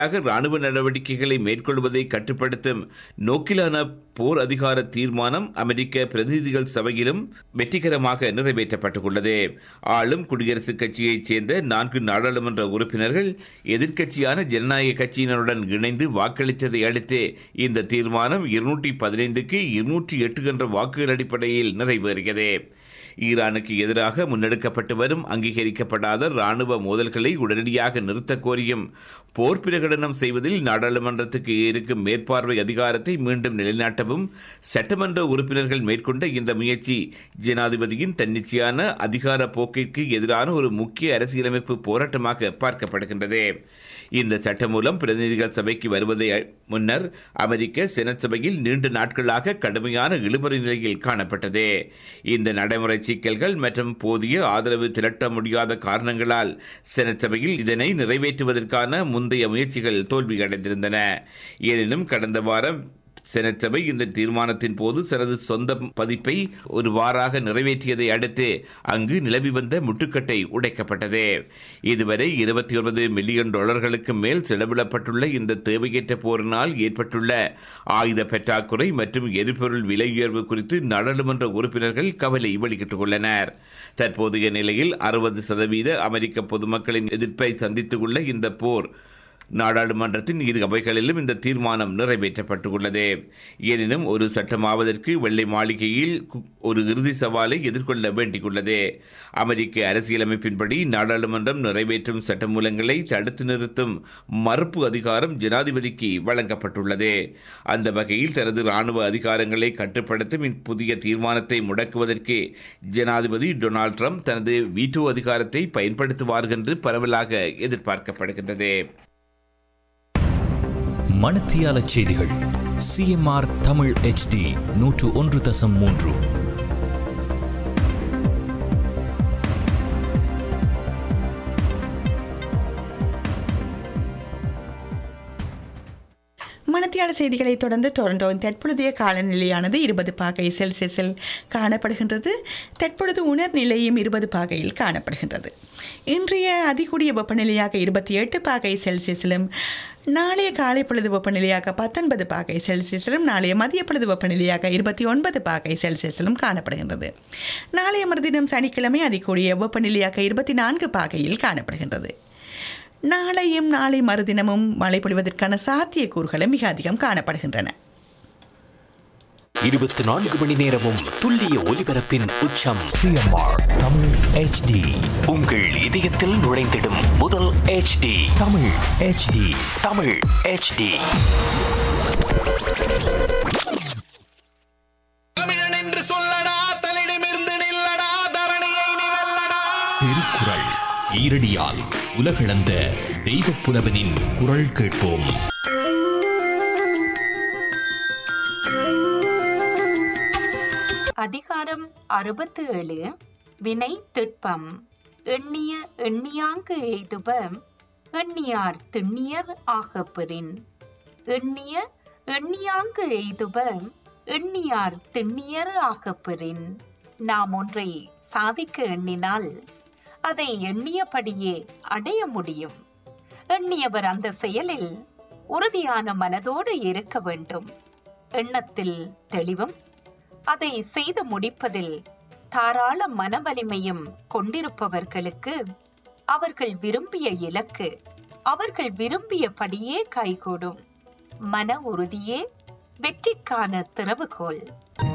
ராணுவ நடவடிக்கைகளை மேற்கொள்வதை கட்டுப்படுத்தும் நோக்கிலான போர் அதிகார தீர்மானம் அமெரிக்க பிரதிநிதிகள் சபையிலும் வெற்றிகரமாக நிறைவேற்றப்பட்டுள்ளது ஆளும் குடியரசுக் கட்சியைச் சேர்ந்த நான்கு நாடாளுமன்ற உறுப்பினர்கள் எதிர்க்கட்சியான ஜனநாயக கட்சியினருடன் இணைந்து வாக்களித்ததை அடுத்து இந்த தீர்மானம் இருநூற்றி பதினைந்துக்கு இருநூற்றி எட்டு என்ற வாக்குகள் அடிப்படையில் நிறைவேறியது ஈரானுக்கு எதிராக முன்னெடுக்கப்பட்டு வரும் அங்கீகரிக்கப்படாத ராணுவ மோதல்களை உடனடியாக நிறுத்தக் கோரியும் போர் பிரகடனம் செய்வதில் நாடாளுமன்றத்துக்கு இருக்கும் மேற்பார்வை அதிகாரத்தை மீண்டும் நிலைநாட்டவும் சட்டமன்ற உறுப்பினர்கள் மேற்கொண்ட இந்த முயற்சி ஜனாதிபதியின் தன்னிச்சையான அதிகார போக்கிற்கு எதிரான ஒரு முக்கிய அரசியலமைப்பு போராட்டமாக பார்க்கப்படுகின்றது இந்த சட்டம் மூலம் பிரதிநிதிகள் சபைக்கு வருவதை முன்னர் அமெரிக்க செனட் சபையில் நீண்ட நாட்களாக கடுமையான இழுபறி நிலையில் காணப்பட்டது இந்த நடைமுறை சிக்கல்கள் மற்றும் போதிய ஆதரவு திரட்ட முடியாத காரணங்களால் செனட் சபையில் இதனை நிறைவேற்றுவதற்கான முந்தைய முயற்சிகள் தோல்வியடைந்திருந்தன எனினும் கடந்த வாரம் செனட் சபை இந்த தீர்மானத்தின் போது தனது சொந்த பதிப்பை ஒரு வாராக நிறைவேற்றியதை அடுத்து அங்கு நிலவி வந்த முட்டுக்கட்டை உடைக்கப்பட்டது இதுவரை இருபத்தி ஒன்பது மில்லியன் டாலர்களுக்கு மேல் செலவிடப்பட்டுள்ள இந்த தேவையற்ற போரினால் ஏற்பட்டுள்ள ஆயுத பற்றாக்குறை மற்றும் எரிபொருள் விலை உயர்வு குறித்து நாடாளுமன்ற உறுப்பினர்கள் கவலை வெளியிட்டுள்ளனர் தற்போதைய நிலையில் அறுபது சதவீத அமெரிக்க பொதுமக்களின் எதிர்ப்பை சந்தித்துள்ள இந்த போர் நாடாளுமன்றத்தின் இரு அவைகளிலும் இந்த தீர்மானம் நிறைவேற்றப்பட்டுள்ளது எனினும் ஒரு சட்டமாவதற்கு வெள்ளை மாளிகையில் கு- ஒரு இறுதி சவாலை எதிர்கொள்ள வேண்டியுள்ளது அமெரிக்க அரசியலமைப்பின்படி நாடாளுமன்றம் நிறைவேற்றும் சட்டமூலங்களை தடுத்து நிறுத்தும் மறுப்பு அதிகாரம் ஜனாதிபதிக்கு வழங்கப்பட்டுள்ளது அந்த வகையில் தனது ராணுவ அதிகாரங்களை கட்டுப்படுத்தும் இப்புதிய தீர்மானத்தை முடக்குவதற்கு ஜனாதிபதி டொனால்ட் ட்ரம்ப் தனது வீட்டோ அதிகாரத்தை பயன்படுத்துவார் என்று பரவலாக எதிர்பார்க்கப்படுகின்றது மணத்தியால செய்திகள் சிஎம்ஆர் தமிழ் ஹெச்டி நூற்று ஒன்று தசம் மூன்று மணத்தியால செய்திகளை தொடர்ந்து டொரண்டோவின் தற்பொழுதைய காலநிலையானது இருபது பாகை செல்சியஸில் காணப்படுகின்றது தற்பொழுது உணர்நிலையும் இருபது பாகையில் காணப்படுகின்றது இன்றைய அதிகூடிய வெப்பநிலையாக இருபத்தி எட்டு பாகை செல்சியஸிலும் நாளைய காலை பொழுது வெப்பநிலையாக பத்தொன்பது பாகை செல்சியஸிலும் நாளைய மதிய பொழுது வெப்பநிலையாக இருபத்தி ஒன்பது பாகை செல்சியஸிலும் காணப்படுகின்றது நாளைய மறுதினம் சனிக்கிழமை அதிகூடிய வெப்பநிலையாக இருபத்தி நான்கு பாகையில் காணப்படுகின்றது நாளையும் நாளை மறுதினமும் மழை பொழிவதற்கான சாத்தியக்கூறுகளும் மிக அதிகம் காணப்படுகின்றன இருபத்தி நான்கு மணி நேரமும் துல்லிய ஒலிபரப்பின் உச்சம் சிஎம்ஆர் தமிழ் ஹெச்டி உங்கள் இதயத்தில் நுழைந்திடும் முதல் HD Tamil HD Tamil HD தமிழன் என்று சொல்லடா தலிடமிருந்து நில்லடா தரணியை நீ வெல்லடா திருக்குறள் ஈரடியால் உலகளந்த தெய்வப் புலவனின் குரல் கேட்போம் அதிகாரம் அறுபத்து ஏழு வினை திட்பம் எண்ணிய எண்ணியாங்கு எய்துப எண்ணியார் திண்ணியர் ஆகப்பெறின் எண்ணிய எண்ணியாங்கு எய்துப எண்ணியார் திண்ணியர் ஆகப்பெறின் நாம் ஒன்றை சாதிக்க எண்ணினால் அதை எண்ணியபடியே அடைய முடியும் எண்ணியவர் அந்த செயலில் உறுதியான மனதோடு இருக்க வேண்டும் எண்ணத்தில் தெளிவும் அதை செய்து முடிப்பதில் தாராள மனவலிமையும் கொண்டிருப்பவர்களுக்கு அவர்கள் விரும்பிய இலக்கு அவர்கள் விரும்பியபடியே கைகூடும் மன உறுதியே வெற்றிக்கான திறவுகோல்